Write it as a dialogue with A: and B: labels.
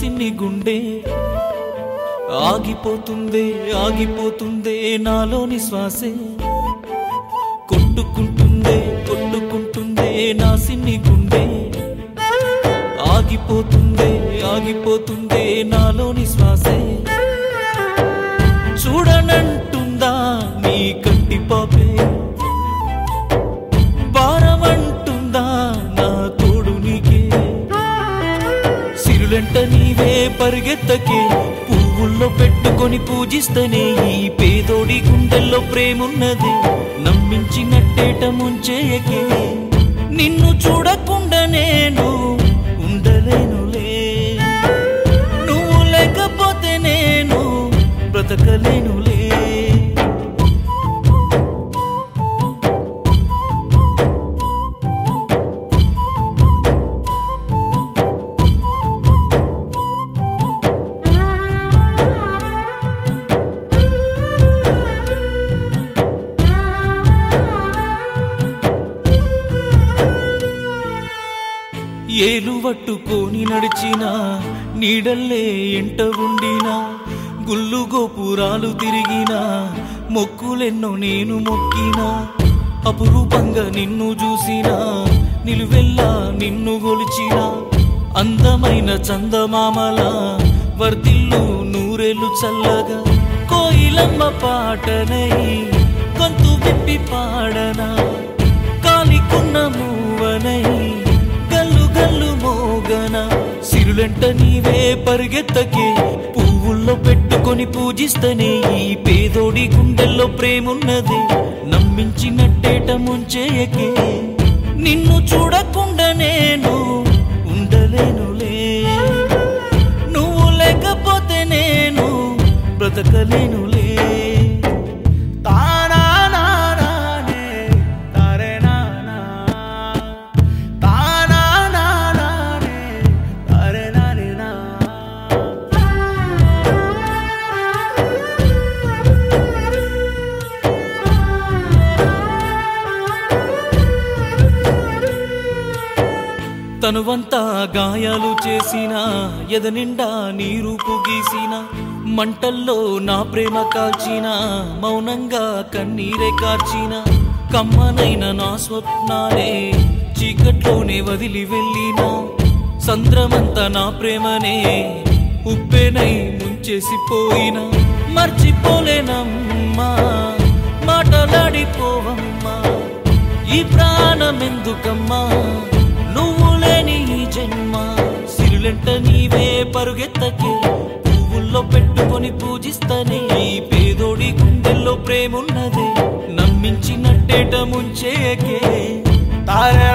A: సిన్ని గుండె ఆగిపోతుందే ఆగిపోతుందే నాలోని శ్వాసే కొట్టుకుంటుందే కొట్టుకుంటుందే నా సిన్ని గుండె ఆగిపోతుందే ఆగిపోతుందే నాలోని శ్వాసే చూడనంటుందా నీ కంటి పాపే భారమంటుందా నా తోడు నీకే సిరులంట నీవే పరిగెత్తకే పువ్వుల్లో పెట్టుకొని పూజిస్తనే ఈ పేదోడి గుండెల్లో ప్రేమున్నది నమ్మించినట్టేట ముంచేయకే నిన్ను చూడకుండా నేను ఉండలేనులే నువ్వు లేకపోతే నేను బ్రతకలేనులే ఏలు పట్టుకొని నడిచినా నీడల్లే ఎంట ఉండినా గుళ్ళు గోపురాలు తిరిగినా మొక్కులెన్నో నేను మొక్కినా అపురూపంగా నిన్ను చూసినా నిలువెల్లా నిన్ను గొలిచినా అందమైన చందమామల వర్దిల్లు నూరెలు చల్లగా కోయిలమ్మ పాటనై గొంతు విప్పి పాడనా కాలికున్న మూవనై గల్లు గల్లు మోగన సిరులంట నీవే పరిగెత్తకే పువ్వుల్లో పెట్టుకొని పూజిస్తనే ఈ పేదోడి గుండెల్లో ప్రేమున్నది నమ్మించినట్టేట ముంచేయకే నిన్ను చూడకుండా నేను ఉండలేనులే నువ్వు లేకపోతే నేను బ్రతకలేనులే తానానానానే, తారేనానా. తానానానానే, తారేనానేనా. తనువంతా గాయాలు చేసిన ఎదనిండా నీ రూపు గీసిన మంటల్లో నా ప్రేమ కాల్చిన మౌనంగా కన్నీరే కార్చిన కమ్మనైన నా స్వప్నాలే చీకట్లోనే వదిలి వెళ్ళిన సంద్రమంతా నా ప్రేమనే ఉప్పెనై ముంచేసిపోయిన మర్చిపోలేనమ్మా మాటలాడిపోవమ్మా ఈ ప్రాణమెందుకమ్మా నువ్వు లేని ఈ జన్మ సిరులెంట నీవే పరుగెత్తకే పువ్వుల్లో పెట్టుకొని పూజిస్తనే ఈ పేదోడి గుండెల్లో ప్రేమున్నదే నమ్మించినట్టేట ముంచేయకే తారే